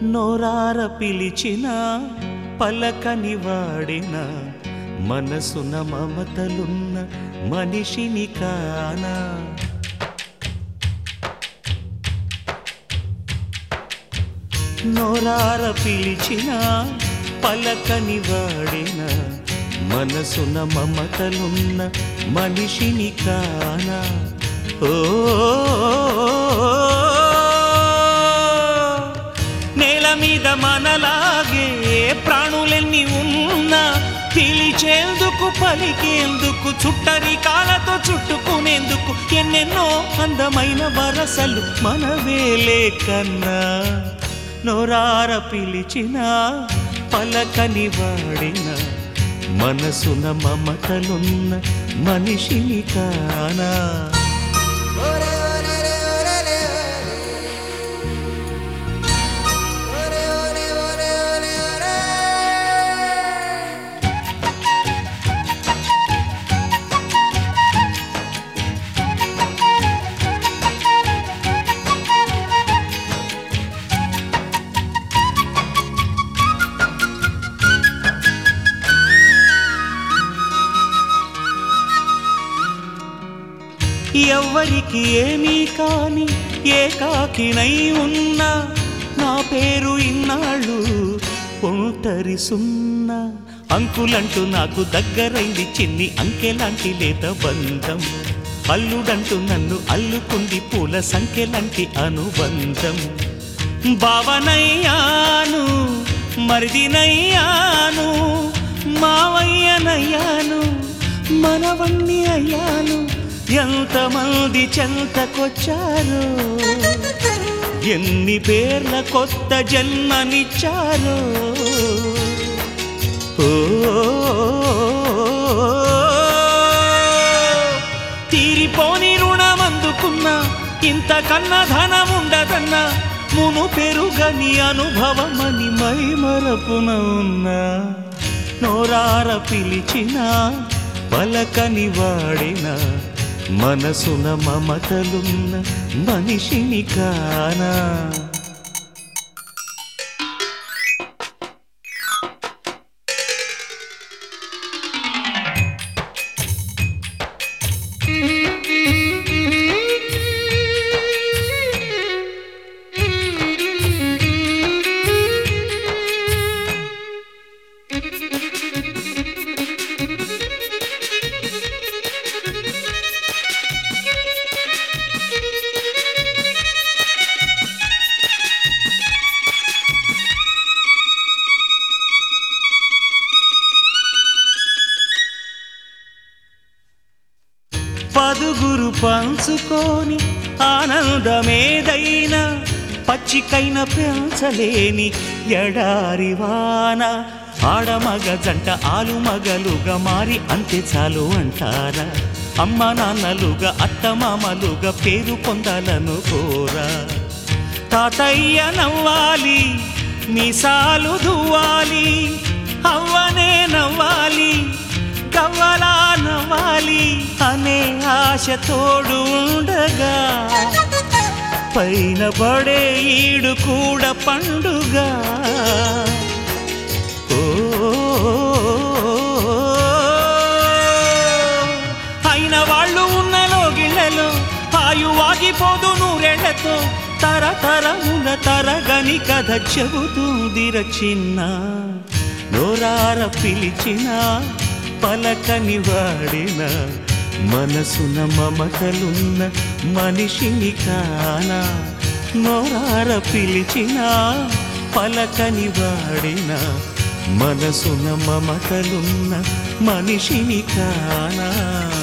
నోరార పిలిచిన పలకని వాడిన మనసున మమతలున్న మనిషిని కానా నోరార పిలిచిన పలకని వాడిన మనసున మమతలున్న మనిషిని కానా ఓ నేల మీద మనలాగే ప్రాణులెన్ని ఉన్నా పిలిచేందుకు పలికేందుకు చుట్టరి కాలతో చుట్టుకునేందుకు ఎన్నెన్నో అందమైన వరసలు మనవేలే కన్నా నోరార పిలిచిన పలకని వాడిన మనసున మమతలున్న మనిషిని కానా ఎవ్వరికి ఏమీ కాని ఏకాకినై ఉన్నా నా పేరు ఇన్నాళ్ళు ఒంటరి సున్నా అంకులంటూ నాకు దగ్గరైంది చిన్ని అంకెలాంటి లేత బంధం అల్లుడంటూ నన్ను అల్లుకుంది పూల సంఖ్యలాంటి అనుబంధం భావనయ్యాను మరిదినయ్యాను మావయ్యనయ్యాను మనవణ్ణి అయ్యాను ఎంతమంది చెంతకొచ్చారు ఎన్ని పేర్ల కొత్త జన్మనిచ్చారు ఓ తీరిపోని రుణం అందుకున్నా ఇంతకన్నా ధనం ఉండదన్నా మును పెరుగని అనుభవమని మై మరపున ఉన్నా నోరార పిలిచిన పలకని వాడిన మనసున మమతలున్న మనిషిని కానా పదుగురు పంచుకొని ఆనందమేదైనా పచ్చికైన పెంచలేని ఎడారివాన ఆడమగ జంట ఆలు మగలుగా మారి అంతే చాలు అంటారా అమ్మ నాన్నలుగా అత్తమామలుగా పేరు పొందాలను కోరా తాతయ్య నవ్వాలి మీసాలు దువ్వాలి అవ్వనే నవ్వాలి కవ్వలా నవ్వాలి అనే ఆశ తోడు ఉండగా పైన పడే ఈడు కూడా పండుగ ఓ అయిన వాళ్ళు ఉన్న లోగిళ్ళలో ఆయువాగిపోదు నూరెళ్లతో తరతరముల తరగని కథ చెబుతుందిర చిన్న నోరార పిలిచిన పలకని వాడిన మనసున మమతలున్న మనిషిని కానా నోరార పిలిచిన పలకని వాడిన మనసున మమతలున్న మనిషిని కానా